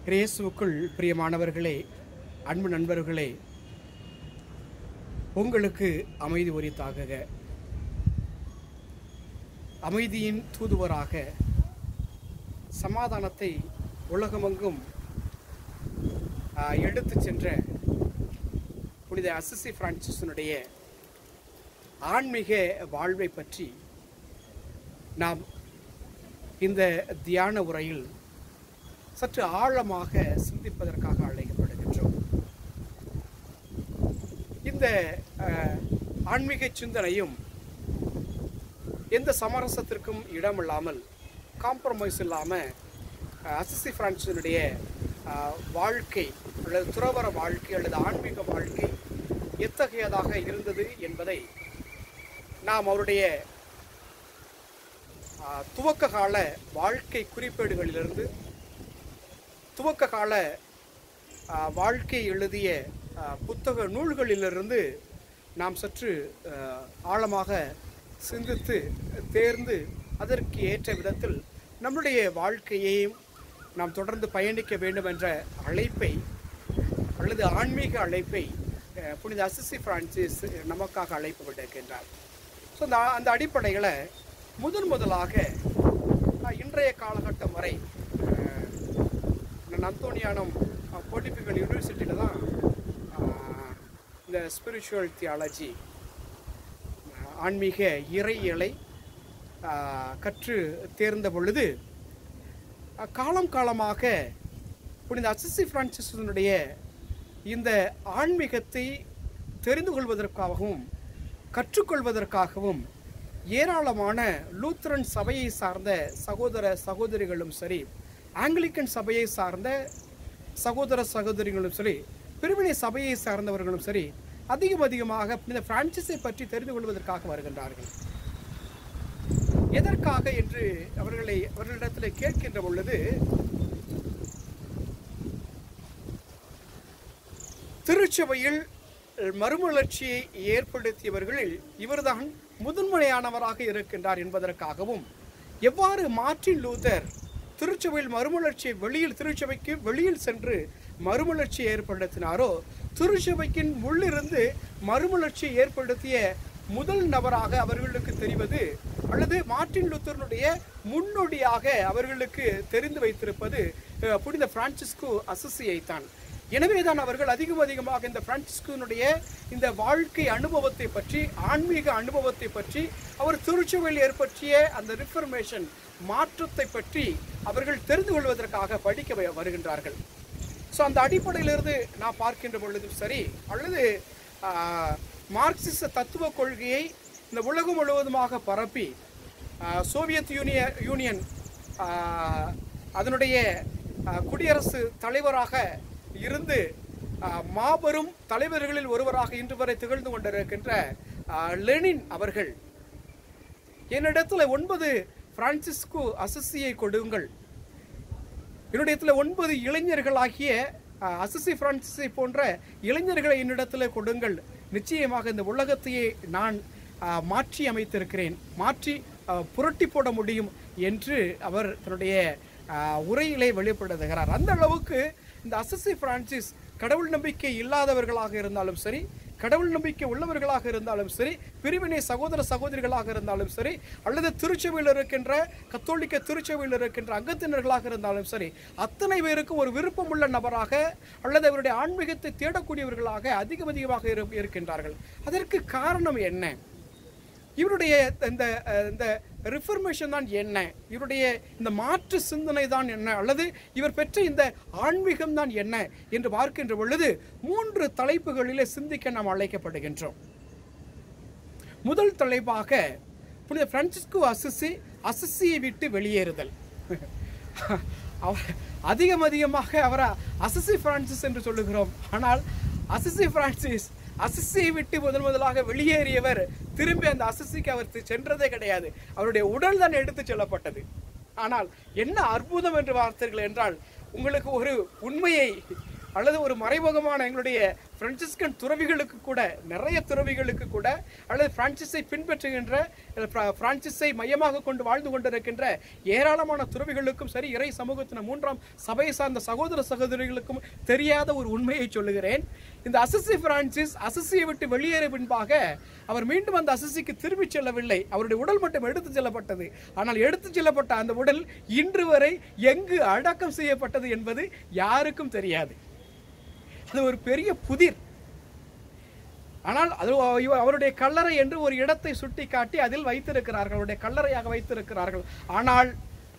கிரேசுவுக்குள் பிரியமானவர்களே அன்பு நண்பர்களே உங்களுக்கு அமைதி உரித்தாகுக அமைதியின் தூதுவராக சமாதானத்தை உலகமெங்கும் ஆஹ், எடுத்துச் சென்ற புனித அசிசி பிரான்சிஸனுடைய ஆன்மீக வாழ்வை பற்றி நாம் இந்த தியான உரையில் சற்று ஆழமாக சிந்திப்பதற்காக அழைக்கப்படுகின்றோம் இந்த அஹ், ஆன்மீக சிந்தனையும் எந்த சமரசத்திற்கும் இடமில்லாமல் காம்ப்ரமைஸ் இல்லாமல் அசிசி பிரான்சினுடைய அஹ், வாழ்க்கை அல்லது துறவர வாழ்க்கை அல்லது ஆன்மீக வாழ்க்கை எத்தகையதாக இருந்தது என்பதை நாம் அவருடைய அஹ், துவக்க கால வாழ்க்கை குறிப்பேடுகளிலிருந்து துவக்க கால அஹ், வாழ்க்கை எழுதிய அஹ், புத்தக நூல்களிலிருந்து நாம் சற்று அஹ், ஆழமாக சிந்தித்து தேர்ந்து அதற்கு ஏற்ற விதத்தில் நம்முடைய வாழ்க்கையையும் நாம் தொடர்ந்து பயணிக்க வேண்டும் என்ற அழைப்பை அல்லது ஆன்மீக அழைப்பை அஹ், புனித அசிசி பிரான்சிஸ் நமக்காக அழைப்பு விட்டிருக்கின்றார் ஸோ அந்த அந்த அடிப்படையில் முதன் முதலாக அஹ், இன்றைய காலகட்டம் வரை அஹ், நான் அந்தோனியானம் போட்டிபிகல் யூனிவர்சிட்டியில் தான் அஹ், இந்த ஸ்பிரிச்சுவல் தியாலஜி ஆன்மீக இறையியலை அஹ், கற்று தேர்ந்த பொழுது அஹ், காலம் காலமாக புனித அசிசி பிரான்சிஸனுடைய இந்த ஆன்மீகத்தை தெரிந்து கொள்வதற்காகவும் கற்றுக்கொள்வதற்காகவும் ஏராளமான லூத்தரன் சபையை சார்ந்த சகோதர சகோதரிகளும் சரி ஆங்கிலிக்கன் சபையை சார்ந்த சகோதர சகோதரிகளும் சரி பிரிவினை சபையை சார்ந்தவர்களும் சரி அதிகம் அதிகமாக புனித பிரான்சிஸை பற்றி தெரிந்து கொள்வதற்காக வருகின்றார்கள் எதற்காக என்று அவர்களை அவர்களிடத்தில் கேட்கின்ற பொழுது திருச்சபையில் மறுமலர்ச்சியை ஏற்படுத்தியவர்களில் இவர்தான் முதன்மையானவராக இருக்கின்றார் என்பதற்காகவும் எவ்வாறு மார்ட்டின் லூதர் திருச்சபையில் மறுமலர்ச்சியை வெளியில் திருச்சபைக்கு வெளியில் சென்று மறுமலர்ச்சியை ஏற்படுத்தினாரோ திருச்சபைக்கின் உள்ளிருந்து மறுமலர்ச்சியை ஏற்படுத்திய முதல் நபராக அவர்களுக்கு தெரிவது அல்லது மார்ட்டின் லூத்தரனுடைய முன்னோடியாக அவர்களுக்கு தெரிந்து வைத்திருப்பது அஹ், புனித பிரான்சிஸ்கு அசசியை தான் எனவேதான் அவர்கள் அதிகம் அதிகமாக இந்த பிரான்சிஸ்குனுடைய இந்த வாழ்க்கை அனுபவத்தை பற்றி ஆன்மீக அனுபவத்தை பற்றி அவர் திருச்சபையில் ஏற்பற்றிய அந்த ரிஃபர்மேஷன் மாற்றத்தை பற்றி அவர்கள் தெரிந்து கொள்வதற்காக படிக்க வ- வருகின்றார்கள் ஸோ அந்த அடிப்படையிலிருந்து நான் பார்க்கின்ற பொழுதும் சரி அல்லது ஆஹ், மார்க்சிச தத்துவ கொள்கையை இந்த உலகம் முழுவதுமாக பரப்பி ஆஹ், சோவியத் யூனிய யூனியன் ஆஹ், அதனுடைய ஆஹ், குடியரசு தலைவராக இருந்து ஆஹ், மாபெரும் தலைவர்களில் ஒருவராக இன்று வரை திகழ்ந்து கொண்டிருக்கின்ற ஆஹ், லெனின் அவர்கள் என்னிடத்துல ஒன்பது பிரான்சிஸ்கு அசசியை கொடுங்கள் என்னுடையத்தில் ஒன்பது இளைஞர்களாகிய அஹ், அசிசி பிரான்சிஸை போன்ற இளைஞர்களை என்னிடத்தில் கொடுங்கள் நிச்சயமாக இந்த உலகத்தையே நான் அஹ், மாற்றி அமைத்திருக்கிறேன் மாற்றி அஹ், புரட்டி போட முடியும் என்று அவர் தன்னுடைய அஹ், உரையிலே வெளிப்படுத்துகிறார் அந்த அளவுக்கு இந்த அசிசி பிரான்சிஸ் கடவுள் நம்பிக்கை இல்லாதவர்களாக இருந்தாலும் சரி கடவுள் நம்பிக்கை உள்ளவர்களாக இருந்தாலும் சரி பிரிவினை சகோதர சகோதரிகளாக இருந்தாலும் சரி அல்லது திருச்சபையில் இருக்கின்ற கத்தோலிக்க திருச்சபையில் இருக்கின்ற அங்கத்தினர்களாக இருந்தாலும் சரி அத்தனை பேருக்கும் ஒரு விருப்பமுள்ள நபராக அல்லது அவருடைய ஆன்மீகத்தை தேடக்கூடியவர்களாக அதிகம் அதிகமாக இரு- இருக்கின்றார்கள் அதற்கு காரணம் என்ன இவருடைய இந்த அஹ், இந்த ரிஃபர்மேஷன் தான் என்ன இவருடைய இந்த மாற்று சிந்தனை தான் என்ன அல்லது இவர் பெற்ற இந்த ஆன்மீகம் தான் என்ன என்று பார்க்கின்ற பொழுது மூன்று தலைப்புகளிலே சிந்திக்க நாம் அழைக்கப்படுகின்றோம் முதல் தலைப்பாக புனித பிரான்சிஸ்கு அசிசி அசிசியை விட்டு வெளியேறுதல் அவர் அதிகம் அதிகமாக அவரை அசிசி பிரான்சிஸ் என்று சொல்லுகிறோம் ஆனால் அசிசி பிரான்சிஸ் அசிசியை விட்டு முதன் முதலாக வெளியேறியவர் திரும்பி அந்த அசிசிக்கு அவர் தி- சென்றதே கிடையாது அவருடைய உடல் தான் எடுத்துச் செல்லப்பட்டது ஆனால் என்ன அற்புதம் என்று பார்த்தீர்கள் என்றால் உங்களுக்கு ஒரு உண்மையை அல்லது ஒரு மறைமுகமான எங்களுடைய பிரான்சிஸ்கன் துறவிகளுக்கு கூட நிறைய துறவிகளுக்கு கூட அல்லது பிரான்சிஸை பின்பற்றுகின்ற அல்லது பிர- பிரான்சிஸை மையமாக கொண்டு வாழ்ந்து கொண்டிருக்கின்ற ஏராளமான துறவிகளுக்கும் சரி இறை சமூகத்தின மூன்றாம் சபையை சார்ந்த சகோதர சகோதரிகளுக்கும் தெரியாத ஒரு உண்மையை சொல்லுகிறேன் இந்த அசிசி பிரான்சிஸ் அசிசியை விட்டு வெளியேற பின்பாக அவர் மீண்டும் அந்த அசிசிக்கு திரும்பிச் செல்லவில்லை அவருடைய உடல் மட்டும் எடுத்துச் செல்லப்பட்டது ஆனால் எடுத்துச் செல்லப்பட்ட அந்த உடல் இன்று வரை எங்கு அடக்கம் செய்யப்பட்டது என்பது யாருக்கும் தெரியாது அது ஒரு பெரிய புதிர் ஆனால் அது இவ- அவருடைய கல்லறை என்று ஒரு இடத்தை சுட்டிக்காட்டி அதில் வைத்திருக்கிறார்கள் அவருடைய கல்லறையாக வைத்திருக்கிறார்கள் ஆனால்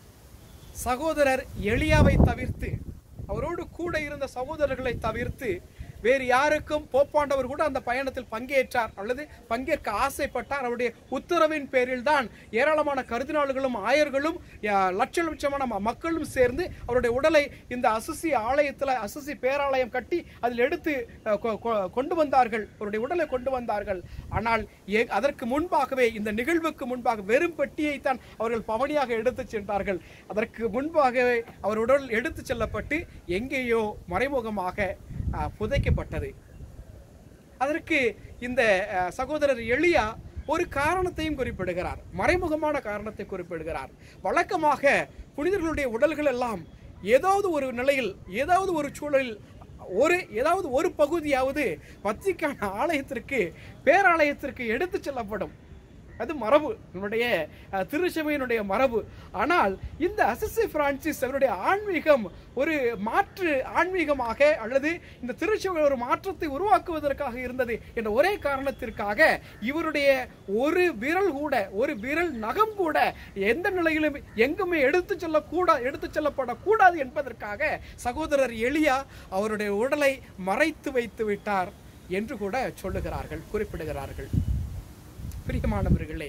சகோதரர் எளியாவை தவிர்த்து அவரோடு கூட இருந்த சகோதரர்களை தவிர்த்து வேறு யாருக்கும் போப்பாண்டவர் கூட அந்த பயணத்தில் பங்கேற்றார் அல்லது பங்கேற்க ஆசைப்பட்டார் அவருடைய உத்தரவின் பேரில் தான் ஏராளமான கருதினாள்களும் ஆயர்களும் யா- லட்ச லட்சமான ம- மக்களும் சேர்ந்து அவருடைய உடலை இந்த அசுசி ஆலயத்தில் அசுசி பேராலயம் கட்டி அதில் எடுத்து அஹ், கொ- கொ- கொண்டு வந்தார்கள் அவருடைய உடலை கொண்டு வந்தார்கள் ஆனால் ஏ- அதற்கு முன்பாகவே இந்த நிகழ்வுக்கு முன்பாக வெறும் பெட்டியைத்தான் அவர்கள் பவனியாக எடுத்துச் சென்றார்கள் அதற்கு முன்பாகவே அவர் உடல் எடுத்துச் செல்லப்பட்டு எங்கேயோ மறைமுகமாக அஹ், புதைக்கப்பட்டது அதற்கு இந்த அஹ், சகோதரர் எளியா ஒரு காரணத்தையும் குறிப்பிடுகிறார் மறைமுகமான காரணத்தை குறிப்பிடுகிறார் வழக்கமாக புனிதர்களுடைய உடல்கள் எல்லாம் ஏதாவது ஒரு நிலையில் ஏதாவது ஒரு சூழலில் ஒரு ஏதாவது ஒரு பகுதியாவது வத்திக்கான ஆலயத்திற்கு பேராலயத்திற்கு எடுத்துச் செல்லப்படும் அது மரபு நம்முடைய அஹ், திருச்சபையினுடைய மரபு ஆனால் இந்த அசிசி பிரான்சிஸ் அவருடைய ஆன்மீகம் ஒரு மாற்று ஆன்மீகமாக அல்லது இந்த திருச்சபை ஒரு மாற்றத்தை உருவாக்குவதற்காக இருந்தது என்ற ஒரே காரணத்திற்காக இவருடைய ஒரு விரல் கூட ஒரு விரல் நகம் கூட எந்த நிலையிலும் எங்குமே எடுத்து செல்லக்கூடா எடுத்து செல்லப்படக்கூடாது என்பதற்காக சகோதரர் எளியா அவருடைய உடலை மறைத்து வைத்து விட்டார் என்று கூட சொல்லுகிறார்கள் குறிப்பிடுகிறார்கள் பிரியமானவர்களே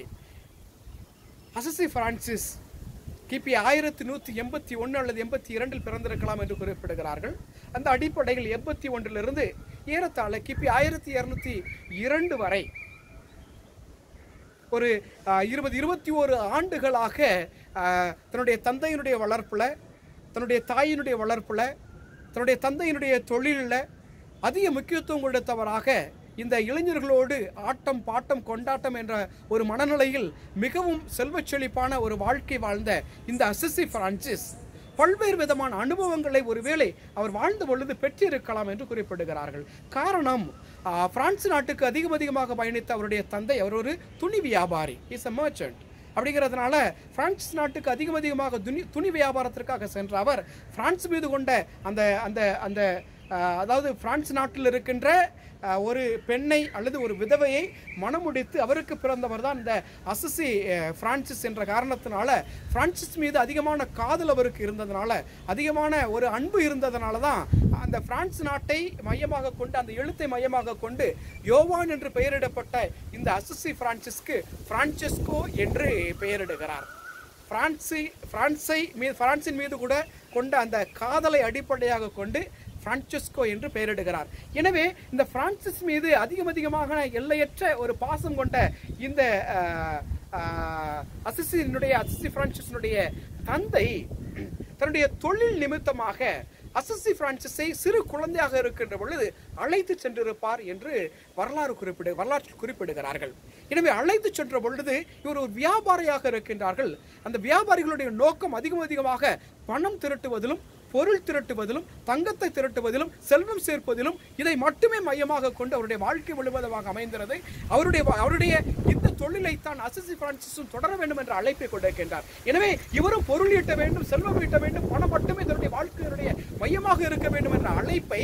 அசசி பிரான்சிஸ் கிபி ஆயிரத்தி நூற்றி எண்பத்தி ஒன்று அல்லது எண்பத்தி இரண்டில் பிறந்திருக்கலாம் என்று குறிப்பிடுகிறார்கள் அந்த அடிப்படையில் எண்பத்தி ஒன்றிலிருந்து ஏறத்தாழ கிபி ஆயிரத்தி இரநூத்தி இரண்டு வரை ஒரு அஹ், இருபது இருபத்தி ஓரு ஆண்டுகளாக அஹ், தன்னுடைய தந்தையினுடைய வளர்ப்புல தன்னுடைய தாயினுடைய வளர்ப்புல தன்னுடைய தந்தையினுடைய தொழிலில் அதிக முக்கியத்துவம் கொடுத்தவராக இந்த இளைஞர்களோடு ஆட்டம் பாட்டம் கொண்டாட்டம் என்ற ஒரு மனநிலையில் மிகவும் செல்வச் செழிப்பான ஒரு வாழ்க்கை வாழ்ந்த இந்த அசிசி பிரான்சிஸ் பல்வேறு விதமான அனுபவங்களை ஒருவேளை அவர் வாழ்ந்த பொழுது பெற்றிருக்கலாம் என்று குறிப்பிடுகிறார்கள் காரணம் ஆ, பிரான்ஸ் நாட்டுக்கு அதிகம் அதிகமாக பயணித்த அவருடைய தந்தை அவர் ஒரு துணி வியாபாரி இஸ் அ மர்ச்சன்ட் அப்படிங்கிறதுனால பிரான்ஸ் நாட்டுக்கு அதிகம் அதிகமாக துணி துணி வியாபாரத்திற்காக சென்ற அவர் பிரான்ஸ் மீது கொண்ட அந்த அந்த அந்த அஹ், அதாவது பிரான்ஸ் நாட்டில் இருக்கின்ற அஹ், ஒரு பெண்ணை அல்லது ஒரு விதவையை மணமுடித்து அவருக்கு பிறந்தவர் தான் இந்த அசசி அஹ், பிரான்சிஸ் என்ற காரணத்தினால பிரான்சிஸ் மீது அதிகமான காதல் அவருக்கு இருந்ததுனால அதிகமான ஒரு அன்பு இருந்ததுனால தான் அந்த பிரான்ஸ் நாட்டை மையமாக கொண்டு அந்த எழுத்தை மையமாக கொண்டு யோவான் என்று பெயரிடப்பட்ட இந்த அசசி பிரான்சிஸ்க்கு பிரான்சிஸ்கோ என்று பெயரிடுகிறார் பிரான்சி பிரான்ஸை மீது பிரான்சின் மீது கூட கொண்ட அந்த காதலை அடிப்படையாக கொண்டு பிரான்சிஸ்கோ என்று பெயரிடுகிறார் எனவே இந்த பிரான்சிஸ் மீது அதிகம் அதிகமாக எல்லையற்ற ஒரு பாசம் கொண்ட இந்த அஹ், அஹ், அசிசியினுடைய அசிசி பிரான்சிஸினுடைய தந்தை தன்னுடைய தொழில் நிமித்தமாக அசசி பிரான்சிஸை சிறு குழந்தையாக இருக்கின்ற பொழுது அழைத்து சென்றிருப்பார் என்று வரலாறு குறிப்பிடு வரலாற்றில் குறிப்பிடுகிறார்கள் எனவே அழைத்து சென்ற பொழுது இவர் ஒரு வியாபாரியாக இருக்கின்றார்கள் அந்த வியாபாரிகளுடைய நோக்கம் அதிகம் அதிகமாக பணம் திரட்டுவதிலும் பொருள் திரட்டுவதிலும் தங்கத்தை திரட்டுவதிலும் செல்வம் சேர்ப்பதிலும் இதை மட்டுமே மையமாக கொண்டு அவருடைய வாழ்க்கை முழுவதுமாக அமைந்திருந்தது அவருடைய அவருடைய இந்த தொழிலைத்தான் அசிசி பிரான்சிஸும் தொடர வேண்டும் என்ற அழைப்பை கொடுக்கின்றார் எனவே இவரும் பொருள் ஈட்ட வேண்டும் செல்வம் ஈட்ட வேண்டும் பணம் மட்டுமே தன்னுடைய வாழ்க்கையினுடைய மையமாக இருக்க வேண்டும் என்ற அழைப்பை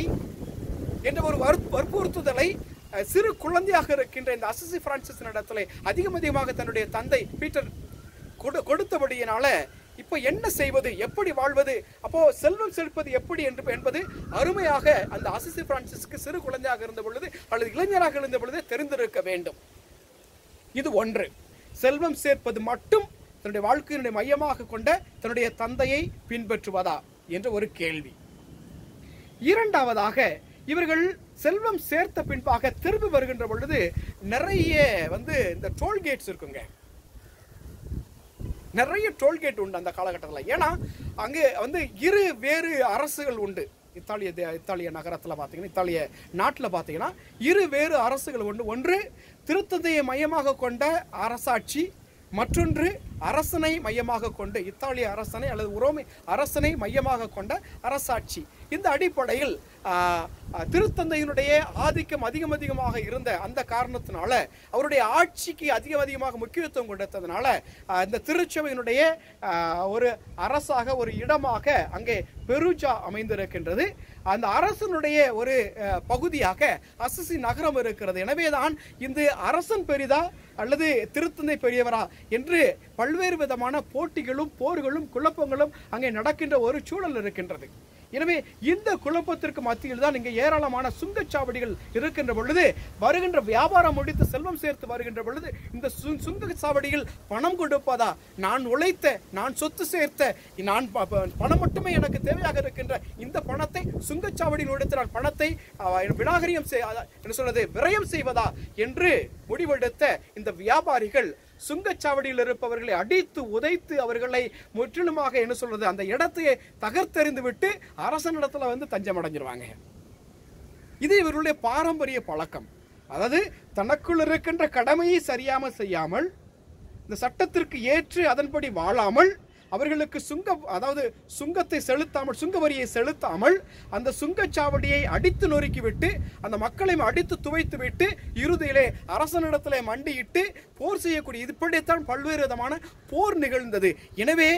என்ற ஒரு வற்பு- வற்புறுத்துதலை அஹ், சிறு குழந்தையாக இருக்கின்ற இந்த அசிசி பிரான்சிஸ் இடத்துல அதிகம் அதிகமாக தன்னுடைய தந்தை பீட்டர் கொடு கொடுத்தபடியினால இப்போ என்ன செய்வது எப்படி வாழ்வது அப்போ செல்வம் செலுப்பது எப்படி என்று என்பது அருமையாக அந்த அசிசி பிரான்சிஸ்க்கு சிறு குழந்தையாக இருந்த பொழுது அல்லது இளைஞராக இருந்த பொழுது தெரிந்திருக்க வேண்டும் இது ஒன்று செல்வம் சேர்ப்பது மட்டும் தன்னுடைய வாழ்க்கையினுடைய மையமாக கொண்ட தன்னுடைய தந்தையை பின்பற்றுவதா என்ற ஒரு கேள்வி இரண்டாவதாக இவர்கள் செல்வம் சேர்த்த பின்பாக திரும்பி வருகின்ற பொழுது நிறைய வந்து இந்த டோல்கேட்ஸ் இருக்குங்க நிறைய டோல்கேட் உண்டு அந்த காலகட்டத்தில் ஏன்னா அங்கே வந்து இரு வேறு அரசுகள் உண்டு இத்தாலிய தே- இத்தாலிய நகரத்தில் பார்த்தீங்கன்னா இத்தாலிய நாட்டில் பார்த்தீங்கன்னா இரு வேறு அரசுகள் ஒன்று ஒன்று திருத்தந்தையை மையமாக கொண்ட அரசாட்சி மற்றொன்று அரசனை மையமாக கொண்டு இத்தாலிய அரசனை அல்லது உரோமை அரசனை மையமாக கொண்ட அரசாட்சி இந்த அடிப்படையில் ஆ, ஆ, திருத்தந்தையினுடைய ஆதிக்கம் அதிகம் அதிகமாக இருந்த அந்த காரணத்தினால அவருடைய ஆட்சிக்கு அதிகம் அதிகமாக முக்கியத்துவம் கொடுத்ததுனால ஆ, இந்த திருச்சபையினுடைய ஆ, ஒரு அரசாக ஒரு இடமாக அங்கே பெருஜா அமைந்திருக்கின்றது அந்த அரசனுடைய ஒரு ஆ, பகுதியாக அசிசி நகரம் இருக்கிறது எனவேதான் இந்த அரசன் பெரிதா அல்லது திருத்தந்தை பெரியவரா என்று பல்வேறு விதமான போட்டிகளும் போர்களும் குழப்பங்களும் அங்கே நடக்கின்ற ஒரு சூழல் இருக்கின்றது எனவே இந்த குழப்பத்திற்கு மத்தியில் தான் இங்கே ஏராளமான சுங்கச்சாவடிகள் இருக்கின்ற பொழுது வருகின்ற வியாபாரம் முடித்து செல்வம் சேர்த்து வருகின்ற பொழுது இந்த சு- சுங்கச்சாவடியில் பணம் கொடுப்பதா நான் உழைத்த நான் சொத்து சேர்த்த நான் ப- ப- பணம் மட்டுமே எனக்கு தேவையாக இருக்கின்ற இந்த பணத்தை சுங்கச்சாவடியில் எடுத்து நான் பணத்தை அஹ், விநாகரியம் செய் அத- என்ன சொல்றது விரயம் செய்வதா என்று முடிவெடுத்த இந்த வியாபாரிகள் சுங்கச்சாவடியில் இருப்பவர்களை அடித்து உதைத்து அவர்களை முற்றிலுமாக என்ன சொல்றது அந்த இடத்தையே தகர்த்தெறிந்து விட்டு அரசனிடத்துல வந்து தஞ்சம் அடைஞ்சிருவாங்க இது இவர்களுடைய பாரம்பரிய பழக்கம் அதாவது தனக்குள் இருக்கின்ற கடமையை சரியாம செய்யாமல் இந்த சட்டத்திற்கு ஏற்று அதன்படி வாழாமல் அவர்களுக்கு சுங்க அதாவது சுங்கத்தை செலுத்தாமல் சுங்க வரியை செலுத்தாமல் அந்த சுங்கச்சாவடியை அடித்து நொறுக்கிவிட்டு அந்த மக்களையும் அடித்து துவைத்து விட்டு இறுதியிலே அரசனிடத்திலே மண்டியிட்டு போர் செய்யக்கூடிய இப்படித்தான் பல்வேறு விதமான போர் நிகழ்ந்தது எனவே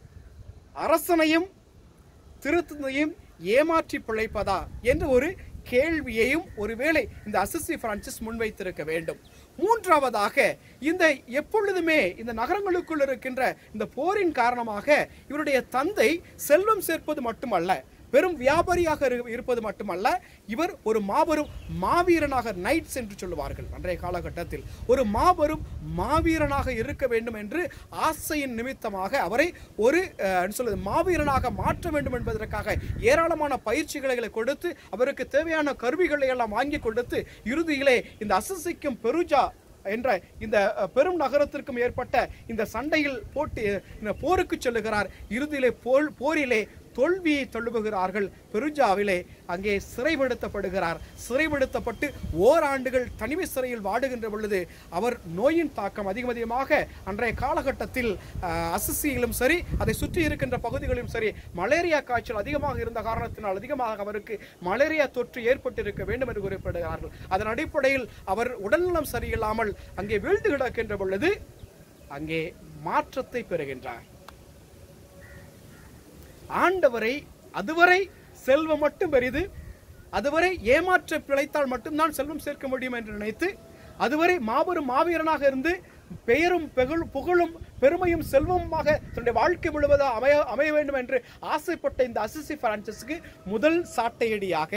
அரசனையும் திருத்தந்தையும் ஏமாற்றி பிழைப்பதா என்ற ஒரு கேள்வியையும் ஒருவேளை இந்த அசிசி பிரான்சிஸ் முன்வைத்திருக்க வேண்டும் மூன்றாவதாக இந்த எப்பொழுதுமே இந்த நகரங்களுக்குள் இருக்கின்ற இந்த போரின் காரணமாக இவருடைய தந்தை செல்வம் சேர்ப்பது மட்டுமல்ல வெறும் வியாபாரியாக இரு- இருப்பது மட்டுமல்ல இவர் ஒரு மாபெரும் மாவீரனாக நைட்ஸ் என்று சொல்லுவார்கள் அன்றைய காலகட்டத்தில் ஒரு மாபெரும் மாவீரனாக இருக்க வேண்டும் என்று ஆசையின் நிமித்தமாக அவரை ஒரு அஹ், என்ன சொல்வது மாவீரனாக மாற்ற வேண்டும் என்பதற்காக ஏராளமான பயிற்சிகளை கொடுத்து அவருக்கு தேவையான கருவிகளை எல்லாம் வாங்கி கொடுத்து இறுதியிலே இந்த அசசிக்கும் பெருஜா என்ற இந்த அஹ், பெரும் நகரத்திற்கும் ஏற்பட்ட இந்த சண்டையில் போட்டு இந்த போருக்கு செல்லுகிறார் இறுதியிலே போல் போரிலே தோல்வியை தழுவுகிறார்கள் பெருஜாவிலே அங்கே சிறைப்படுத்தப்படுகிறார் சிறைப்படுத்தப்பட்டு ஓராண்டுகள் தனிமை சிறையில் வாடுகின்ற பொழுது அவர் நோயின் தாக்கம் அதிகம் அதிகமாக அன்றைய காலகட்டத்தில் அஹ், அசிசியிலும் சரி அதை சுற்றி இருக்கின்ற பகுதிகளிலும் சரி மலேரியா காய்ச்சல் அதிகமாக இருந்த காரணத்தினால் அதிகமாக அவருக்கு மலேரியா தொற்று ஏற்பட்டிருக்க வேண்டும் என்று குறிப்பிடுகிறார்கள் அதன் அடிப்படையில் அவர் உடல்நலம் சரியில்லாமல் அங்கே வீழ்ந்து கிடக்கின்ற பொழுது அங்கே மாற்றத்தை பெறுகின்றார் ஆண்டவரை அதுவரை செல்வம் மட்டும் பெரிது அதுவரை ஏமாற்ற பிழைத்தால் மட்டும்தான் செல்வம் சேர்க்க முடியும் என்று நினைத்து அதுவரை மாபெரும் மாவீரனாக இருந்து பெயரும் பெகுள் புகழும் பெருமையும் செல்வமுமாக தன்னுடைய வாழ்க்கை முழுவதும் அமைய அமைய வேண்டும் என்று ஆசைப்பட்ட இந்த அசிசி பிரான்சிஸ்க்கு முதல் சாட்டையடியாக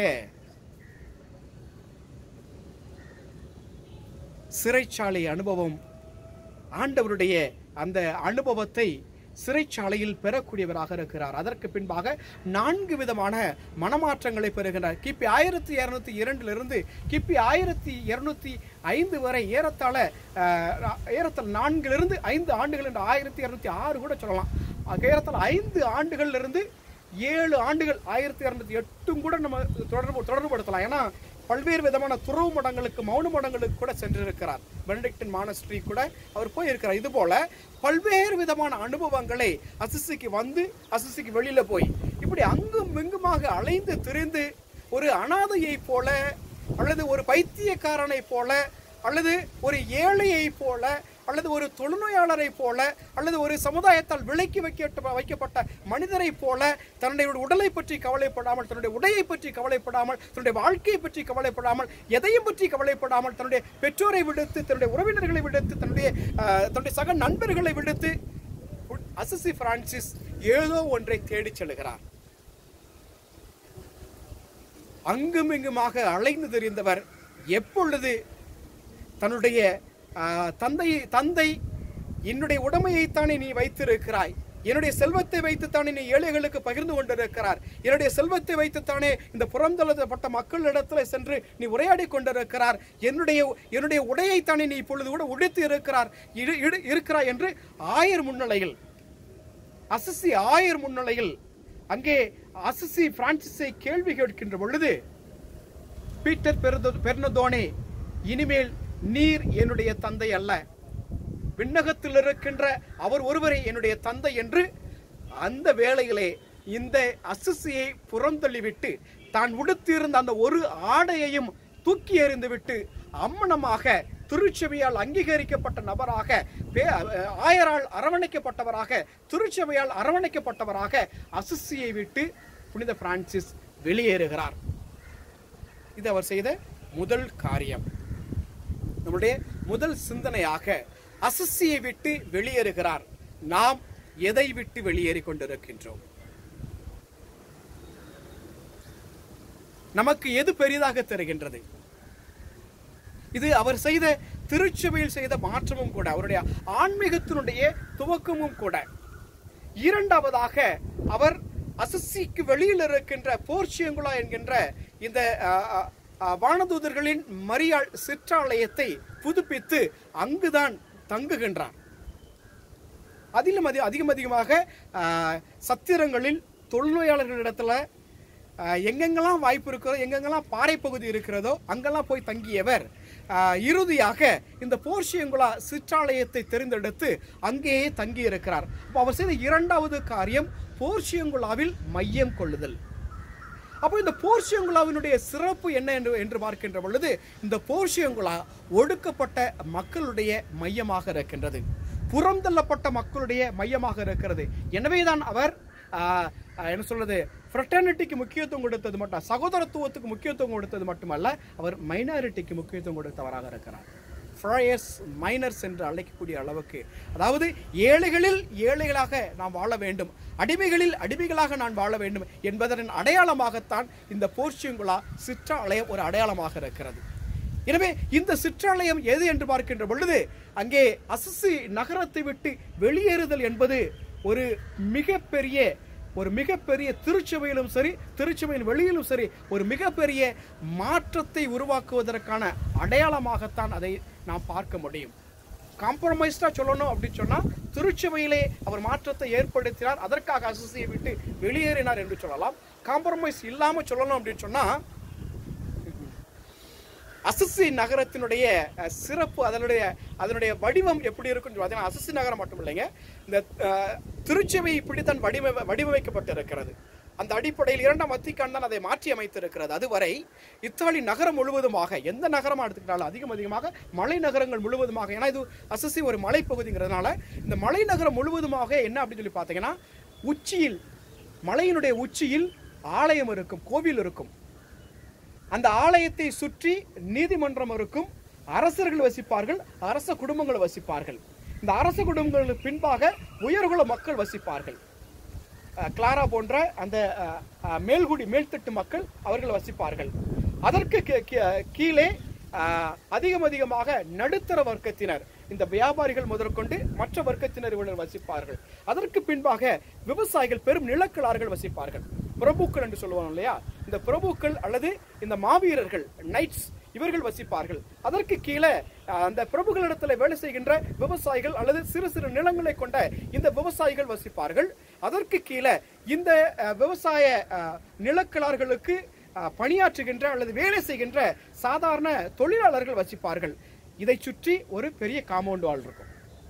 சிறைச்சாலை அனுபவம் ஆண்டவருடைய அந்த அனுபவத்தை சிறைச்சாலையில் பெறக்கூடியவராக இருக்கிறார் அதற்கு பின்பாக நான்கு விதமான மனமாற்றங்களை பெறுகிறார் கிபி ஆயிரத்தி இருநூத்தி இரண்டிலிருந்து கிபி ஆயிரத்தி இருநூத்தி ஐந்து வரை ஏறத்தாழ அஹ், ஏறத்தாழ நான்கிலிருந்து ஐந்து ஆண்டுகள் என்று ஆயிரத்தி இருநூத்தி ஆறு கூட சொல்லலாம் ஆக ஏறத்தாழ ஐந்து ஆண்டுகளிலிருந்து ஏழு ஆண்டுகள் ஆயிரத்தி இரநூத்தி எட்டும் கூட நம்ம தொடர்பு தொடர்புபடுத்தலாம் ஏன்னா பல்வேறு விதமான துறவு மடங்களுக்கு மௌன மடங்களுக்கு கூட சென்றிருக்கிறார் பெனடிக்டின் மானஸ்ட்ரி கூட அவர் போயிருக்கிறார் இது போல பல்வேறு விதமான அனுபவங்களை அசிசிக்கு வந்து அசிசிக்கு வெளியில போய் இப்படி அங்கும் இங்குமாக அலைந்து திரிந்து ஒரு அனாதையை போல அல்லது ஒரு பைத்தியக்காரனை போல அல்லது ஒரு ஏழையை போல அல்லது ஒரு தொழுநோயாளரை போல அல்லது ஒரு சமுதாயத்தால் விலக்கி வைக்க வைக்கப்பட்ட மனிதரை போல தன்னுடைய உடலை பற்றி கவலைப்படாமல் தன்னுடைய உடையை பற்றி கவலைப்படாமல் தன்னுடைய வாழ்க்கையை பற்றி கவலைப்படாமல் எதையும் பற்றி கவலைப்படாமல் தன்னுடைய பெற்றோரை விடுத்து தன்னுடைய உறவினர்களை விடுத்து தன்னுடைய ஆஹ், தன்னுடைய சக நண்பர்களை விடுத்து அசிசி பிரான்சிஸ் ஏதோ ஒன்றை தேடிச் செல்கிறார் அங்கும் இங்குமாக அலைந்து தெரிந்தவர் எப்பொழுது தன்னுடைய ஆஹ், தந்தை தந்தை என்னுடைய உடைமையைத்தானே நீ வைத்திருக்கிறாய் என்னுடைய செல்வத்தை வைத்துத்தானே நீ ஏழைகளுக்கு பகிர்ந்து கொண்டிருக்கிறார் என்னுடைய செல்வத்தை வைத்துத்தானே இந்த புறந்தள்ளப்பட்ட மக்களிடத்தில் சென்று நீ உரையாடி கொண்டிருக்கிறார் என்னுடைய என்னுடைய உடையைத்தானே நீ இப்பொழுது கூட உடுத்தி இருக்கிறார் இரு- இரு- இருக்கிறாய் என்று ஆயர் முன்னிலையில் அசிசி ஆயர் முன்னிலையில் அங்கே அசிசி பிரான்சிஸை கேள்வி கேட்கின்ற பொழுது பீட்டர் பெருதோ- பெர்னதோனே இனிமேல் நீர் என்னுடைய தந்தை அல்ல விண்ணகத்தில் இருக்கின்ற அவர் ஒருவரே என்னுடைய தந்தை என்று அந்த வேளையிலே இந்த அசிசியை புறந்தள்ளிவிட்டு தான் உடுத்தியிருந்த அந்த ஒரு ஆடையையும் தூக்கி எறிந்துவிட்டு அம்மனமாக திருச்சபையால் அங்கீகரிக்கப்பட்ட நபராக பே- ஆயரால் அரவணைக்கப்பட்டவராக திருச்சபையால் அரவணைக்கப்பட்டவராக அசிசியை விட்டு புனித பிரான்சிஸ் வெளியேறுகிறார் இது அவர் செய்த முதல் காரியம் நம்முடைய முதல் சிந்தனையாக அசிசியை விட்டு வெளியேறுகிறார் நாம் எதை விட்டு வெளியேறிக் கொண்டிருக்கின்றோம் நமக்கு எது பெரிதாக தெரிகின்றது இது அவர் செய்த திருச்சபையில் செய்த மாற்றமும் கூட அவருடைய ஆன்மீகத்தினுடைய துவக்கமும் கூட இரண்டாவதாக அவர் அசசிக்கு வெளியில் இருக்கின்ற போர்ச்சியங்குலா என்கின்ற இந்த அஹ், அஹ், அஹ், வானதூதர்களின் மரியாள் சிற்றாலயத்தை புதுப்பித்து அங்குதான் தங்குகின்றார் அதிலும் அதி அதிகம் அதிகமாக அஹ், சத்திரங்களில் தொழில்நோயாளர்களிடத்துல அஹ், எங்கெங்கெல்லாம் வாய்ப்பு இருக்கிறதோ எங்கெங்கெல்லாம் பாறை பகுதி இருக்கிறதோ அங்கெல்லாம் போய் தங்கியவர் அஹ், இறுதியாக இந்த போர்ஷியங்குலா சிற்றாலயத்தை தெரிந்தெடுத்து அங்கேயே தங்கி இருக்கிறார் அப்போ அவர் செய்த இரண்டாவது காரியம் போர்ஷியங்குலாவில் மையம் கொள்ளுதல் அப்போ இந்த போர்ஷியங்குலாவினுடைய சிறப்பு என்ன என்று என்று பார்க்கின்ற பொழுது இந்த போர்ஷியங்குலா ஒடுக்கப்பட்ட மக்களுடைய மையமாக இருக்கின்றது புறந்தள்ளப்பட்ட மக்களுடைய மையமாக இருக்கிறது எனவேதான் அவர் ஆஹ், ஆஹ், என்ன சொல்றது ஃப்ரெட்டர்னிட்டிக்கு முக்கியத்துவம் கொடுத்தது மட்டும் சகோதரத்துவத்துக்கு முக்கியத்துவம் கொடுத்தது மட்டுமல்ல அவர் மைனாரிட்டிக்கு முக்கியத்துவம் கொடுத்தவராக இருக்கிறார் ஃப்ரையர்ஸ் மைனர்ஸ் என்று அழைக்கக்கூடிய அளவுக்கு அதாவது ஏழைகளில் ஏழைகளாக நாம் வாழ வேண்டும் அடிமைகளில் அடிமைகளாக நான் வாழ வேண்டும் என்பதன் அடையாளமாகத்தான் இந்த போர்ச்சியங்குலா சிற்றாலயம் ஒரு அடையாளமாக இருக்கிறது எனவே இந்த சிற்றாலயம் எது என்று பார்க்கின்ற பொழுது அங்கே அசசி நகரத்தை விட்டு வெளியேறுதல் என்பது ஒரு மிகப்பெரிய ஒரு மிகப்பெரிய திருச்சபையிலும் சரி திருச்சபையின் வெளியிலும் சரி ஒரு மிகப்பெரிய மாற்றத்தை உருவாக்குவதற்கான அடையாளமாகத்தான் அதை நாம் பார்க்க முடியும் காம்ப்ரமைஸ்டா சொல்லணும் அப்படின்னு சொன்னா திருச்சபையிலே அவர் மாற்றத்தை ஏற்படுத்தினார் அதற்காக அசசியை விட்டு வெளியேறினார் என்று சொல்லலாம் காம்ப்ரமைஸ் இல்லாம சொல்லணும் அப்படின்னு சொன்னா அசசி நகரத்தினுடைய அஹ், சிறப்பு அதனுடைய அதனுடைய வடிவம் எப்படி இருக்குன்னு பார்த்தீங்கன்னா அசசி நகரம் மட்டும் இல்லைங்க இந்த அஹ், திருச்சபை இப்படித்தான் வடிவ வடிவமைக்கப்பட்டு இருக்கிறது அந்த அடிப்படையில் இரண்டாம் வத்திக்கான் தான் அதை மாற்றி அமைத்திருக்கிறது அதுவரை இத்தாலி நகரம் முழுவதுமாக எந்த நகரமா எடுத்துக்கிட்டாலும் அதிகம் அதிகமாக மலை நகரங்கள் முழுவதுமாக ஏன்னா இது அசசி ஒரு மலைப்பகுதிங்கிறதுனால இந்த மலை நகரம் முழுவதுமாக என்ன அப்படின்னு சொல்லி பார்த்தீங்கன்னா உச்சியில் மலையினுடைய உச்சியில் ஆலயம் இருக்கும் கோவில் இருக்கும் அந்த ஆலயத்தை சுற்றி நீதிமன்றம் இருக்கும் அரசர்கள் வசிப்பார்கள் அரச குடும்பங்கள் வசிப்பார்கள் இந்த அரச குடும்பங்களுக்கு பின்பாக உயர்குல மக்கள் வசிப்பார்கள் அஹ், கிளாரா போன்ற அந்த அஹ், அஹ், மேல்குடி மேல்தட்டு மக்கள் அவர்கள் வசிப்பார்கள் அதற்கு கீ- கீ- கீழே அஹ், அதிகம் அதிகமாக நடுத்தர வர்க்கத்தினர் இந்த வியாபாரிகள் முதற்கொண்டு மற்ற வர்க்கத்தினர் இவர்கள் வசிப்பார்கள் அதற்கு பின்பாக விவசாயிகள் பெரும் நிலக்கிழார்கள் வசிப்பார்கள் பிரபுக்கள் என்று சொல்லுவாங்க இல்லையா இந்த பிரபுக்கள் அல்லது இந்த மாவீரர்கள் நைட்ஸ் இவர்கள் வசிப்பார்கள் அதற்கு கீழே அஹ், அந்த பிரபுகளிடத்தில் வேலை செய்கின்ற விவசாயிகள் அல்லது சிறு சிறு நிலங்களை கொண்ட இந்த விவசாயிகள் வசிப்பார்கள் அதற்கு கீழே இந்த அஹ், விவசாய அஹ், நிலக்கிழார்களுக்கு அஹ், பணியாற்றுகின்ற அல்லது வேலை செய்கின்ற சாதாரண தொழிலாளர்கள் வசிப்பார்கள் இதை சுற்றி ஒரு பெரிய காம்பவுண்ட் வால் இருக்கும்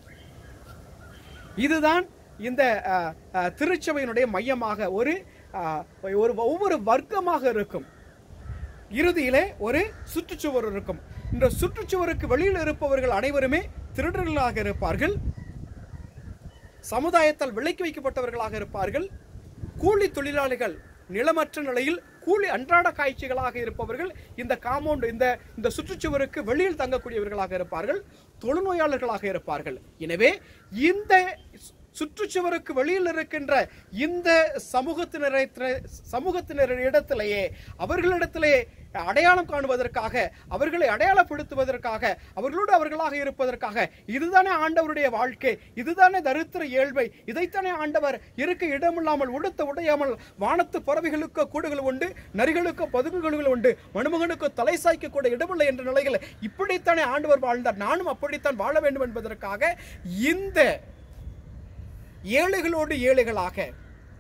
இதுதான் இந்த அஹ், அஹ், திருச்சபையினுடைய மையமாக ஒரு அஹ், ஒரு ஒவ்வொரு வர்க்கமாக இருக்கும் இறுதியிலே ஒரு சுற்றுச்சுவர் இருக்கும் இந்த சுற்றுச்சுவருக்கு வெளியில் இருப்பவர்கள் அனைவருமே திருடர்களாக இருப்பார்கள் சமுதாயத்தால் விலைக்கு வைக்கப்பட்டவர்களாக இருப்பார்கள் கூலி தொழிலாளிகள் நிலமற்ற நிலையில் கூலி அன்றாட காய்ச்சிகளாக இருப்பவர்கள் இந்த காம்பவுண்ட் இந்த இந்த சுற்றுச்சுவருக்கு வெளியில் தங்கக்கூடியவர்களாக இருப்பார்கள் தொழுநோயாளர்களாக இருப்பார்கள் எனவே இந்த சு- சுற்றுச்சுவருக்கு வெளியில் இருக்கின்ற இந்த சமூகத்தினரை சமூகத்தினரிடத்திலேயே அவர்களிடத்திலே அடையாளம் காணுவதற்காக அவர்களை அடையாளப்படுத்துவதற்காக அவர்களோடு அவர்களாக இருப்பதற்காக இதுதானே ஆண்டவருடைய வாழ்க்கை இதுதானே தரித்திர ஏழ்மை இதைத்தானே ஆண்டவர் இருக்க இடமில்லாமல் உடுத்த உடையாமல் வானத்து பறவைகளுக்கு கூடுகள் உண்டு நரிகளுக்கு பதுங்குகள் உண்டு மணுமகனுக்கு தலை சாய்க்க கூட இடமில்லை என்ற நிலையில் இப்படித்தானே ஆண்டவர் வாழ்ந்தார் நானும் அப்படித்தான் வாழ வேண்டும் என்பதற்காக இந்த ஏழைகளோடு ஏழைகளாக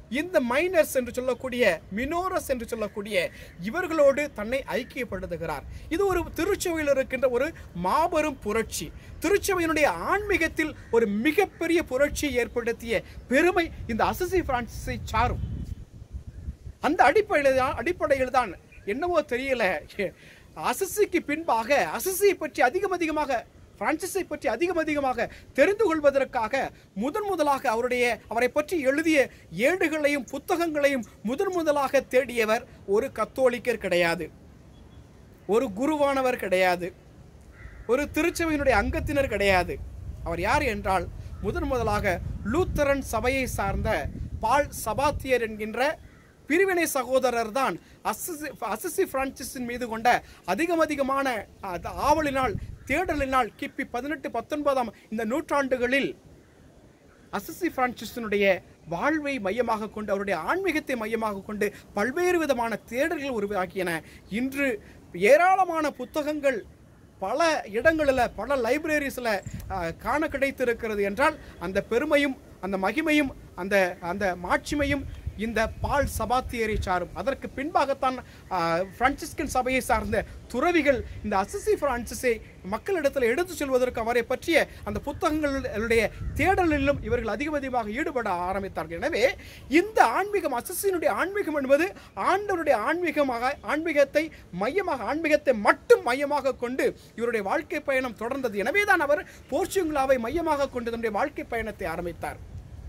இந்த மைனர்ஸ் என்று சொல்லக்கூடிய மினோரஸ் என்று சொல்லக்கூடிய இவர்களோடு தன்னை ஐக்கியப்படுத்துகிறார் இது ஒரு திருச்சபையில் இருக்கின்ற ஒரு மாபெரும் புரட்சி திருச்சபையினுடைய ஆன்மீகத்தில் ஒரு மிகப்பெரிய புரட்சியை ஏற்படுத்திய பெருமை இந்த அசசி பிரான்சிஸை சாரும் அந்த அடிப்படையில் தான் அடிப்படையில் தான் என்னவோ தெரியல அசசிக்கு பின்பாக அசசியை பற்றி அதிகம் அதிகமாக பிரான்சிஸை பற்றி அதிகம் அதிகமாக தெரிந்து கொள்வதற்காக முதன் முதலாக அவருடைய அவரை பற்றி எழுதிய ஏடுகளையும் புத்தகங்களையும் முதன் முதலாக தேடியவர் ஒரு கத்தோலிக்கர் கிடையாது ஒரு குருவானவர் கிடையாது ஒரு திருச்சபையினுடைய அங்கத்தினர் கிடையாது அவர் யார் என்றால் முதன் முதலாக லூத்தரன் சபையை சார்ந்த பால் சபாத்தியர் என்கின்ற பிரிவினை சகோதரர் தான் அசிசி அசிசி பிரான்சிஸின் மீது கொண்ட அதிகம் அதிகமான அஹ், ஆவலினால் தேடலினால் கிபி பதினெட்டு பத்தொன்பதாம் இந்த நூற்றாண்டுகளில் அசிசி பிரான்சிஸினுடைய வாழ்வை மையமாக கொண்டு அவருடைய ஆன்மீகத்தை மையமாக கொண்டு பல்வேறு விதமான தேடல்கள் உருவாக்கியன இன்று ஏராளமான புத்தகங்கள் பல இடங்களில் பல லைப்ரரிஸில் காண கிடைத்திருக்கிறது என்றால் அந்த பெருமையும் அந்த மகிமையும் அந்த அந்த மாட்சிமையும் இந்த பால் சபாத்தியரை சாரும் அதற்கு பின்பாகத்தான் ஆஹ், பிரான்சிஸ்கன் சபையை சார்ந்த துறவிகள் இந்த அசிசி பிரான்சிஸை மக்களிடத்தில் எடுத்துச் செல்வதற்கு அவரை பற்றிய அந்த புத்தகங்களுடைய தேடலிலும் இவர்கள் அதிகம் அதிகமாக ஈடுபட ஆரம்பித்தார்கள் எனவே இந்த ஆன்மீகம் அசிசியினுடைய ஆன்மீகம் என்பது ஆண்டவருடைய ஆன்மீகமாக ஆன்மீகத்தை மையமாக ஆன்மீகத்தை மட்டும் மையமாக கொண்டு இவருடைய வாழ்க்கை பயணம் தொடர்ந்தது எனவே தான் அவர் போர்ச்சுகலாவை மையமாக கொண்டு தன்னுடைய வாழ்க்கை பயணத்தை ஆரம்பித்தார்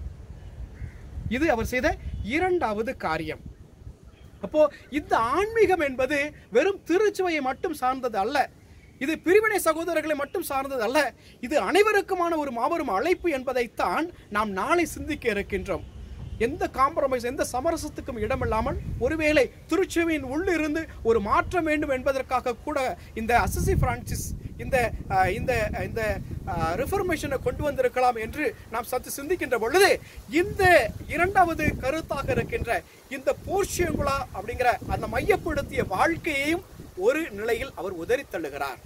இது அவர் செய்த இரண்டாவது காரியம் அப்போ இந்த ஆன்மீகம் என்பது வெறும் திருச்சுவையை மட்டும் சார்ந்தது அல்ல இது பிரிவினை சகோதரர்களை மட்டும் சார்ந்தது அல்ல இது அனைவருக்குமான ஒரு மாபெரும் அழைப்பு என்பதைத்தான் நாம் நாளை சிந்திக்க இருக்கின்றோம் எந்த காம்ப்ரமைஸ் எந்த சமரசத்துக்கும் இடமில்லாமல் ஒருவேளை திருச்சுவையின் உள்ளிருந்து ஒரு மாற்றம் வேண்டும் என்பதற்காக கூட இந்த அசசி பிரான்சிஸ் இந்த அஹ், இந்த இந்த ரிஃபர்மேஷனை கொண்டு வந்திருக்கலாம் என்று நாம் சற்று சிந்திக்கின்ற பொழுது இந்த இரண்டாவது கருத்தாக இருக்கின்ற இந்த போர்ஷியங்குலா அப்படிங்கிற அந்த மையப்படுத்திய வாழ்க்கையையும் ஒரு நிலையில் அவர் உதறி தள்ளுகிறார்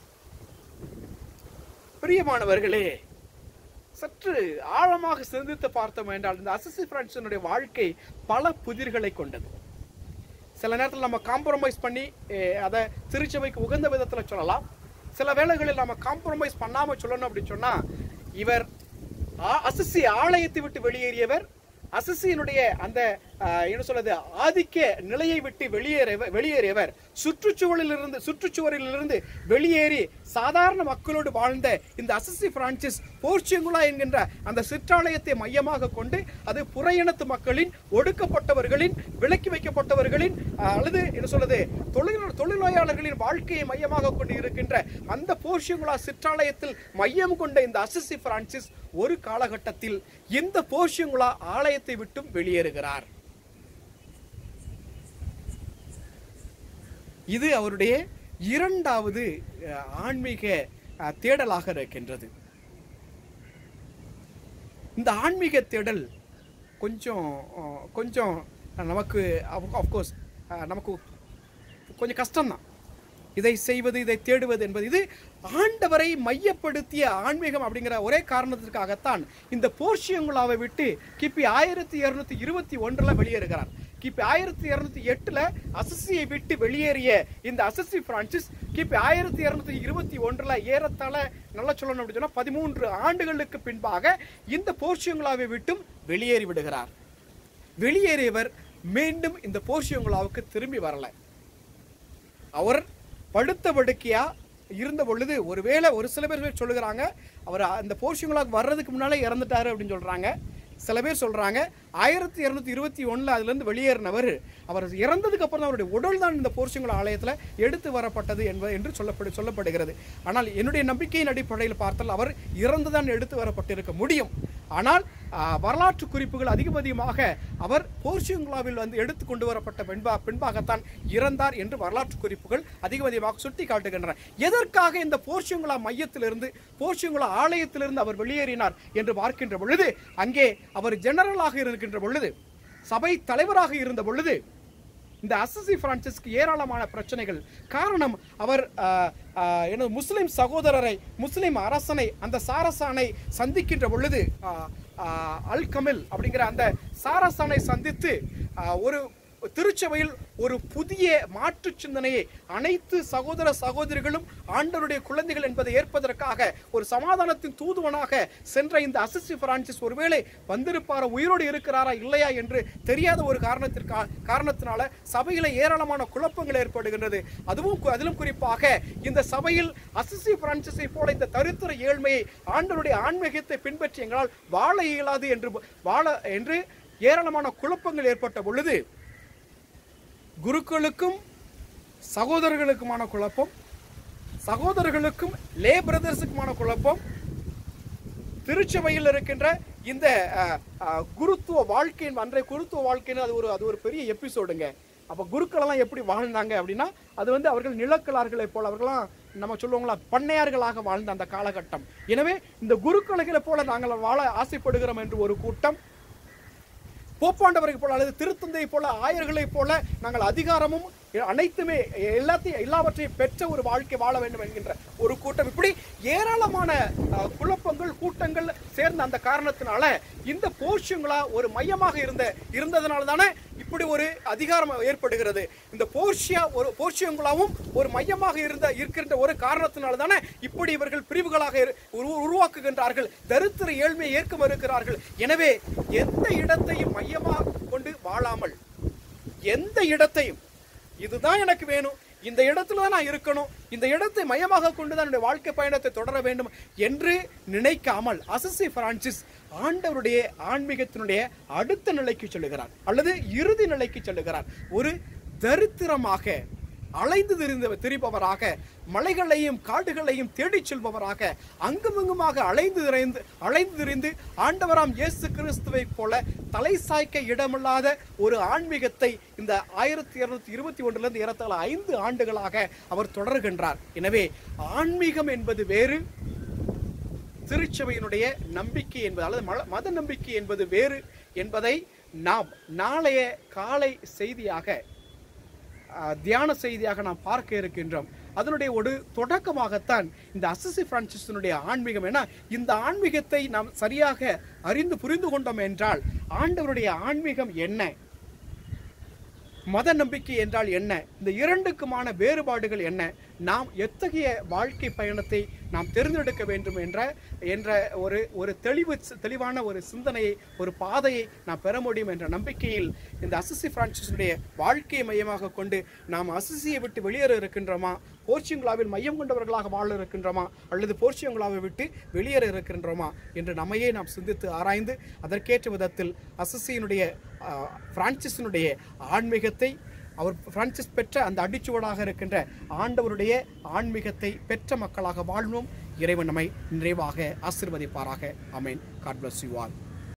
பிரியமானவர்களே சற்று ஆழமாக சிந்தித்து பார்த்தோம் என்றால் இந்த அசிசி பிரான்சினுடைய வாழ்க்கை பல புதிர்களை கொண்டது சில நேரத்தில் நம்ம காம்ப்ரமைஸ் பண்ணி eh, அதை திருச்சபைக்கு உகந்த விதத்தில் சொல்லலாம் சில வேளைகளில் நம்ம காம்ப்ரமைஸ் பண்ணாம சொல்லணும் அப்படின்னு சொன்னா இவர் ஆ- அசிசி ஆலயத்தை விட்டு வெளியேறியவர் அசிசியினுடைய அந்த ஆஹ், என்ன சொல்றது ஆதிக்க நிலையை விட்டு வெளியேறியவர் வெளியேறியவர் சுற்றுச்சூழலிலிருந்து சுற்றுச்சுவரிலிருந்து வெளியேறி சாதாரண மக்களோடு வாழ்ந்த இந்த அசிசி பிரான்சிஸ் போர்ச்சுங்குலா என்கின்ற அந்த சிற்றாலயத்தை மையமாக கொண்டு அது புற இனத்து மக்களின் ஒடுக்கப்பட்டவர்களின் விலக்கி வைக்கப்பட்டவர்களின் ஆஹ், அல்லது என்ன சொல்றது தொழில் தொழில்நோயாளர்களின் வாழ்க்கையை மையமாக கொண்டு இருக்கின்ற அந்த போர்ச்சுங்குலா சிற்றாலயத்தில் மையம் கொண்ட இந்த அசிசி பிரான்சிஸ் ஒரு காலகட்டத்தில் இந்த போர்ச்சுங்குலா ஆலயத்தை விட்டும் வெளியேறுகிறார் இது அவருடைய இரண்டாவது அஹ், ஆன்மீக அஹ், தேடலாக இருக்கின்றது இந்த ஆன்மீக தேடல் கொஞ்சம் அஹ், கொஞ்சம் நமக்கு அஃப்கோர்ஸ் நமக்கு கொஞ்சம் கஷ்டம்தான் இதை செய்வது இதை தேடுவது என்பது இது ஆண்டவரை மையப்படுத்திய ஆன்மீகம் அப்படிங்கிற ஒரே காரணத்திற்காகத்தான் இந்த போர்ஷியங்குலாவை விட்டு கிபி ஆயிரத்தி இருநூத்தி இருபத்தி ஒன்றுல வெளியேறுகிறார் கிபி ஆயிரத்தி இருநூத்தி எட்டுல அசசியை விட்டு வெளியேறிய இந்த அசசி பிரான்சிஸ் கிபி ஆயிரத்தி இருநூத்தி இருபத்தி ஒன்றுல ஏறத்தாழ நல்லா சொல்லணும் அப்படின்னு சொன்னா பதிமூன்று ஆண்டுகளுக்கு பின்பாக இந்த போர்ஷியங்குலாவை விட்டும் வெளியேறி விடுகிறார் வெளியேறியவர் மீண்டும் இந்த போர்ஷியங்குலாவுக்கு திரும்பி வரல அவர் படுத்த படுக்கையா இருந்த பொழுது ஒருவேளை ஒரு சில பேர் சொல்லுகிறாங்க அவர் அந்த போர்ஷியங்களாக வர்றதுக்கு முன்னாலே இறந்துட்டாரு அப்படின்னு சொல்றாங்க சில பேர் சொல்றாங்க ஆயிரத்தி இருநூத்தி இருபத்தி ஒண்ணுல அதுல இருந்து வெளியேறினவர் அவர் இறந்ததுக்கு அப்புறம் தான் அவருடைய உடல் தான் இந்த போர்ஷியங்குள ஆலயத்துல எடுத்து வரப்பட்டது என்பது என்று சொல்லப்படு சொல்லப்படுகிறது ஆனால் என்னுடைய நம்பிக்கையின் அடிப்படையில் பார்த்தால் அவர் இறந்துதான் எடுத்து வரப்பட்டிருக்க முடியும் ஆனால் ஆஹ், வரலாற்று குறிப்புகள் அதிகம் அதிகமாக அவர் போர்ச்சுகலாவில் வந்து எடுத்து கொண்டு வரப்பட்ட பின்பா பின்பாகத்தான் இறந்தார் என்று வரலாற்று குறிப்புகள் அதிகம் அதிகமாக சுட்டி காட்டுகின்றன எதற்காக இந்த போர்ச்சுகலா மையத்திலிருந்து போர்ச்சுகலா ஆலயத்திலிருந்து அவர் வெளியேறினார் என்று பார்க்கின்ற பொழுது அங்கே அவர் ஜெனரலாக இருக்கின்ற பொழுது சபை தலைவராக இருந்த பொழுது இந்த அசசி பிரான்சிஸ்க்கு ஏராளமான பிரச்சனைகள் காரணம் அவர் ஆஹ், ஆஹ், எனது முஸ்லிம் சகோதரரை முஸ்லிம் அரசனை அந்த சாரசானை சந்திக்கின்ற பொழுது ஆஹ், ஆஹ், அல் கமில் அப்படிங்கிற அந்த சாரசானை சந்தித்து ஆஹ், ஒரு திருச்சபையில் ஒரு புதிய மாற்று சிந்தனையை அனைத்து சகோதர சகோதரிகளும் ஆண்டவருடைய குழந்தைகள் என்பதை ஏற்பதற்காக ஒரு சமாதானத்தின் தூதுவனாக சென்ற இந்த அசிஸ்டி பிரான்சிஸ் ஒருவேளை வந்திருப்பாரா உயிரோடு இருக்கிறாரா இல்லையா என்று தெரியாத ஒரு காரணத்திற்கா காரணத்தினால சபையில ஏராளமான குழப்பங்கள் ஏற்படுகின்றது அதுவும் கு- அதிலும் குறிப்பாக இந்த சபையில் அசிஸ்டி பிரான்சிஸை போல இந்த தரித்திர ஏழ்மையை ஆண்டவருடைய ஆன்மீகத்தை பின்பற்றி எங்களால் வாழ இயலாது என்று வாழ என்று ஏராளமான குழப்பங்கள் ஏற்பட்ட பொழுது குருக்களுக்கும் சகோதரர்களுக்குமான குழப்பம் சகோதரர்களுக்கும் லே பிரதர்ஸுக்குமான குழப்பம் திருச்சபையில் இருக்கின்ற இந்த அஹ், அஹ், குருத்துவ வாழ்க்கையின் அன்றைய குருத்துவ வாழ்க்கைன்னு அது ஒரு அது ஒரு பெரிய எபிசோடுங்க அப்போ குருக்களெல்லாம் எப்படி வாழ்ந்தாங்க அப்படின்னா அது வந்து அவர்கள் நிலக்கலார்களை போல அவர்களாம் நம்ம சொல்லுவாங்களா பண்ணையார்களாக வாழ்ந்த அந்த காலகட்டம் எனவே இந்த குருக்களைகளை போல நாங்கள் வாழ ஆசைப்படுகிறோம் என்று ஒரு கூட்டம் போப்பாண்டவரை போல அல்லது திருத்தந்தை போல ஆயர்களைப் போல நாங்கள் அதிகாரமும் அனைத்துமே எல்லாத்தையும் எல்லாவற்றையும் பெற்ற ஒரு வாழ்க்கை வாழ வேண்டும் என்கின்ற ஒரு கூட்டம் இப்படி ஏராளமான அஹ், குழப்பங்கள் கூட்டங்கள் சேர்ந்த அந்த காரணத்தினால இந்த போர்ஷியங்களா ஒரு மையமாக இருந்த இருந்ததுனால தானே இப்படி ஒரு அதிகாரம் ஏற்படுகிறது இந்த போர்ஷியா ஒரு போர்ஷியங்களாவும் ஒரு மையமாக இருந்த இருக்கின்ற ஒரு காரணத்தினால தானே இப்படி இவர்கள் பிரிவுகளாக இரு- உரு- உருவாக்குகின்றார்கள் தரித்திர ஏழ்மையை ஏற்க மறுக்கிறார்கள் எனவே எந்த இடத்தையும் மையமாக கொண்டு வாழாமல் எந்த இடத்தையும் இதுதான் எனக்கு வேணும் இந்த இடத்துல தான் நான் இருக்கணும் இந்த இடத்தை மையமாக கொண்டு தான் என்னுடைய வாழ்க்கை பயணத்தை தொடர வேண்டும் என்று நினைக்காமல் அசசி பிரான்சிஸ் ஆண்டவருடைய ஆன்மீகத்தினுடைய அடுத்த நிலைக்கு செல்லுகிறார் அல்லது இறுதி நிலைக்கு செல்லுகிறார் ஒரு தரித்திரமாக அலைந்து திரிந்த திரிபவராக மலைகளையும் காடுகளையும் தேடிச் செல்பவராக அங்குமிங்குமாக அலைந்து திரைந்து அலைந்து திரிந்து ஆண்டவராம் இயேசு கிறிஸ்துவைப் போல தலை சாய்க்க இடமில்லாத ஒரு ஆன்மீகத்தை இந்த ஆயிரத்தி இருநூத்தி இருபத்தி ஒன்றிலிருந்து ஏறத்தாழ ஐந்து ஆண்டுகளாக அவர் தொடர்கின்றார் எனவே ஆன்மீகம் என்பது வேறு திருச்சபையினுடைய நம்பிக்கை என்பது அல்லது மல- மத நம்பிக்கை என்பது வேறு என்பதை நாம் நாளைய காலை செய்தியாக அஹ், தியான செய்தியாக நாம் பார்க்க இருக்கின்றோம் அதனுடைய ஒரு தொடக்கமாகத்தான் இந்த அசிசி பிரான்சிஸினுடைய ஆன்மீகம் ஏன்னா இந்த ஆன்மீகத்தை நாம் சரியாக அறிந்து புரிந்து கொண்டோம் என்றால் ஆண்டவருடைய ஆன்மீகம் என்ன மத நம்பிக்கை என்றால் என்ன இந்த இரண்டுக்குமான வேறுபாடுகள் என்ன நாம் எத்தகைய வாழ்க்கை பயணத்தை நாம் தேர்ந்தெடுக்க வேண்டும் என்ற என்ற ஒரு ஒரு தெளிவு தெளிவான ஒரு சிந்தனையை ஒரு பாதையை நாம் பெற முடியும் என்ற நம்பிக்கையில் இந்த அசிசி பிரான்சிஸுடைய வாழ்க்கையை மையமாக கொண்டு நாம் அசிசியை விட்டு வெளியேற இருக்கின்றோமா போர்ச்சுங்கலாவில் மையம் கொண்டவர்களாக வாழ இருக்கின்றோமா அல்லது போர்ச்சுங்கலாவை விட்டு வெளியேற இருக்கின்றோமா என்று நம்மையே நாம் சிந்தித்து ஆராய்ந்து அதற்கேற்ற விதத்தில் அசிசியினுடைய ஆஹ், பிரான்சிஸினுடைய ஆன்மீகத்தை அவர் பிரான்சிஸ் பெற்ற அந்த அடிச்சுவடாக இருக்கின்ற ஆண்டவருடைய ஆன்மீகத்தை பெற்ற மக்களாக வாழ்வோம் இறைவன் நம்மை நிறைவாக ஆசிர்வதிப்பாராக amen God bless you all